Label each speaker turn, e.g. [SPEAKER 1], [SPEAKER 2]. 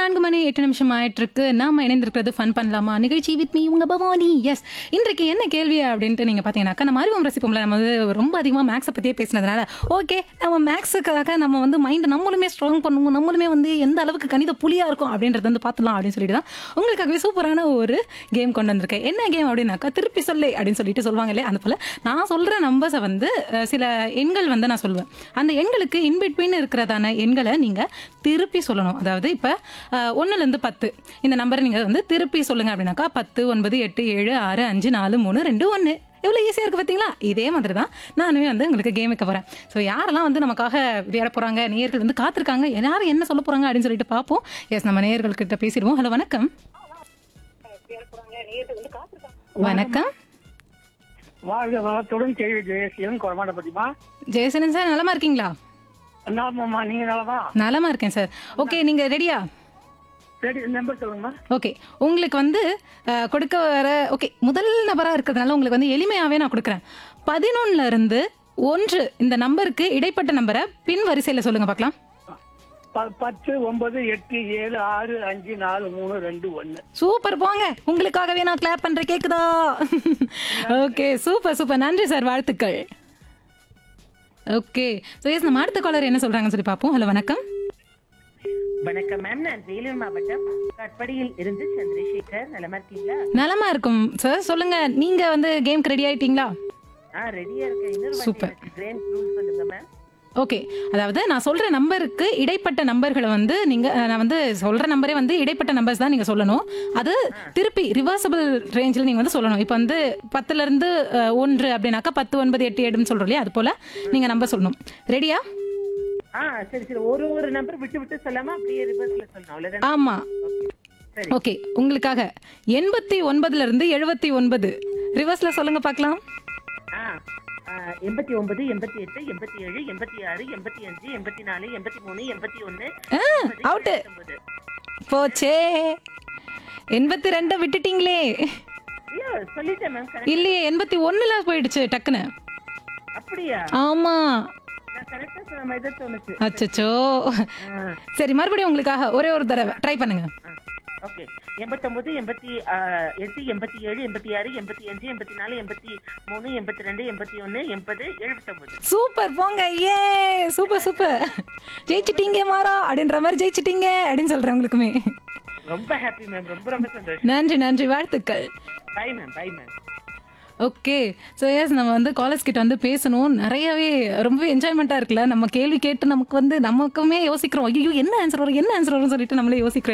[SPEAKER 1] நான்கு மணி எட்டு நிமிஷம் ஆயிட்டு இருக்கு நாம இணைந்திருக்கிறது ஃபன் பண்ணலாமா நிகழ்ச்சி வித் மீ உங்க பவானி எஸ் இன்றைக்கு என்ன கேள்வி அப்படின்ட்டு நீங்க பாத்தீங்கன்னாக்கா நம்ம அறிவம் ரசிப்போம்ல நம்ம வந்து ரொம்ப அதிகமா மேக்ஸை பத்தியே பேசினதுனால ஓகே நம்ம மேக்ஸுக்காக நம்ம வந்து மைண்ட் நம்மளுமே ஸ்ட்ராங் பண்ணுவோம் நம்மளுமே வந்து எந்த அளவுக்கு கணித புலியா இருக்கும் அப்படின்றது வந்து பார்த்துலாம் அப்படின்னு சொல்லிட்டு தான் உங்களுக்காகவே சூப்பரான ஒரு கேம் கொண்டு வந்திருக்கேன் என்ன கேம் அப்படின்னாக்கா திருப்பி சொல்லு அப்படின்னு சொல்லிட்டு சொல்லுவாங்க இல்லையா அந்த போல நான் சொல்ற நம்பர்ஸை வந்து அஹ், சில எண்கள் வந்து நான் சொல்லுவேன் அந்த எண்களுக்கு இன்பிட்வீன் இருக்கிறதான எண்களை நீங்க திருப்பி சொல்லணும் அதாவது இப்போ ஒன்றுலேருந்து பத்து இந்த நம்பரை நீங்கள் வந்து திருப்பி சொல்லுங்க அப்படின்னாக்கா பத்து ஒன்பது எட்டு ஏழு ஆறு அஞ்சு நாலு மூணு ரெண்டு ஒன்று எவ்வளோ ஈஸியாக இருக்குது பார்த்தீங்களா இதே மாதிரி தான் நானுமே வந்து உங்களுக்கு கேம் வைக்க போகிறேன் ஸோ யாரெல்லாம் வந்து நமக்காக விளையாட போகிறாங்க நேயர்கள் வந்து காத்திருக்காங்க யாரும் என்ன சொல்ல போகிறாங்க அப்படின்னு சொல்லிட்டு பார்ப்போம் எஸ் நம்ம நேயர்கள்கிட்ட பேசிடுவோம் ஹலோ வணக்கம் வணக்கம்
[SPEAKER 2] வாழ்க வளத்துடன் கேள்வி ஜெயசீலன் குறமாட பத்திமா
[SPEAKER 1] ஜெயசனன் சார் நலமா இருக்கீங்களா
[SPEAKER 2] நாமம்மா நீங்க நலமா
[SPEAKER 1] நலமா இருக்கேன் சார் ஓகே நீங்கள் ரெடியா
[SPEAKER 2] சரி நம்பர் சொல்லுங்கம்மா
[SPEAKER 1] ஓகே உங்களுக்கு வந்து அஹ், கொடுக்க வர ஓகே முதல் நபராக இருக்கிறதுனால உங்களுக்கு வந்து எளிமையாகவே நான் கொடுக்குறேன் பதினொன்னுல இருந்து ஒன்று இந்த நம்பருக்கு இடைப்பட்ட நம்பரை பின் வரிசையில் சொல்லுங்க பார்க்கலாம்
[SPEAKER 2] ப- பத்து ஒன்பது எட்டு ஏழு ஆறு அஞ்சு நாலு மூணு ரெண்டு ஒன்னு
[SPEAKER 1] சூப்பர் போங்க உங்களுக்காகவே நான் கிளாப் பண்றேன் கேக்குதா ஓகே சூப்பர் சூப்பர் நன்றி சார் வாழ்த்துக்கள் ஓகே ஸோ எஸ் நம்ம அடுத்த காலர் என்ன சொல்றாங்கன்னு சொல்லி பார்ப்போம் ஹலோ வணக்கம்
[SPEAKER 3] வணக்கம் மேம் நான் வேலூர் மாவட்டம் கட்படியில் இருந்து சந்திரசேகர் நலமா இருக்கீங்களா
[SPEAKER 1] நலமா இருக்கும் சார் சொல்லுங்க நீங்க வந்து கேம்க்கு ரெடி ஆயிட்டீங்களா
[SPEAKER 3] ஆ ரெடியா இருக்கேன் இன்னொரு
[SPEAKER 1] Super.
[SPEAKER 3] கிரேண்ட் ரூல் சொல்லுங்க மேம்
[SPEAKER 1] ஓகே அதாவது நான் சொல்ற நம்பருக்கு இடைப்பட்ட நம்பர்களை வந்து நீங்க அஹ், நான் வந்து சொல்ற நம்பரே வந்து இடைப்பட்ட நம்பர்ஸ் தான் நீங்க சொல்லணும் அது திருப்பி ரிவர்சபிள் ரேஞ்சில் நீங்க வந்து சொல்லணும் இப்போ வந்து பத்துல இருந்து அஹ், ஒன்று அப்படின்னாக்கா பத்து ஒன்பது எட்டு ஏழுன்னு சொல்றோம் இல்லையா அது போல நீங்க நம்பர் சொல்லணும் ரெடியா
[SPEAKER 3] ஆ சரி சரி ஒரு ஒரு நம்பர் விட்டு விட்டு சொல்லாம அப்படியே ரிவர்ஸ்ல சொல்லணும் அவ்வளவுதான்
[SPEAKER 1] ஆமா
[SPEAKER 3] சரி
[SPEAKER 1] ஓகே உங்களுக்காக எண்பத்தி ஒன்பதுல இருந்து எழுபத்தி ஒன்பது ரிவர்ஸ்ல சொல்லுங்க பார்க்கலாம்
[SPEAKER 3] ஆ ஆ, எண்பத்தி ஒன்பது எண்பத்தி எட்டு எண்பத்தி ஏழு எண்பத்தி ஆறு எண்பத்தி அஞ்சு எண்பத்தி நாலு எண்பத்தி மூணு எண்பத்தி ஒன்னு
[SPEAKER 1] அவுட்டு போச்சே எண்பத்தி ரெண்டை விட்டுட்டீங்களே
[SPEAKER 3] இல்ல சொல்லிட்டேன் மேம் கரெக்ட்
[SPEAKER 1] இல்லையே எண்பத்தி ஒண்ணுல போயிடுச்சு டக்குன்னு
[SPEAKER 3] அப்படியா
[SPEAKER 1] ஆமா
[SPEAKER 3] நான் கரெக்டா சொன்ன மாதிரி தான் தோணுச்சு
[SPEAKER 1] அச்சச்சோ
[SPEAKER 3] ஆ,
[SPEAKER 1] சரி மறுபடியும் உங்களுக்காக ஒரே ஒரு தடவை ட்ரை பண்ணுங்க
[SPEAKER 3] ஆ, ஓகே எண்பத்தொன்பது எண்பத்தி ஆ, எட்டு எண்பத்தி ஏழு எண்பத்தி ஆறு எண்பத்தி அஞ்சு எண்பத்தி நாலு எண்பத்தி மூணு எண்பத்தி ரெண்டு எண்பத்தி ஒன்னு எண்பது எழுபத்தொன்பது
[SPEAKER 1] சூப்பர் போங்க ஏ சூப்பர் சூப்பர் ஜெயிச்சிட்டீங்க மாறா அப்படின்ற மாதிரி ஜெயிச்சிட்டீங்க அப்படின்னு சொல்றேன் உங்களுக்குமே
[SPEAKER 3] ரொம்ப ஹாப்பி மேம் ரொம்ப ரொம்ப சந்தோஷம்
[SPEAKER 1] நன்றி நன்றி வாழ்த்துக்கள்
[SPEAKER 3] bye ma'am bye ma'am
[SPEAKER 1] okay so yes நம்ம வந்து காலேஜ் கிட்ட வந்து பேசணும் நிறையவே ரொம்பவே என்ஜாய்மெண்ட்டாக இருக்குல்ல நம்ம கேள்வி கேட்டு நமக்கு வந்து நமக்குமே யோசிக்கிறோம் ஐயோ என்ன ஆன்சர் வரும் என்ன ஆன்சர் வரும்னு சொல்லிட்டு நம்மளே யோசிக்கிறோம்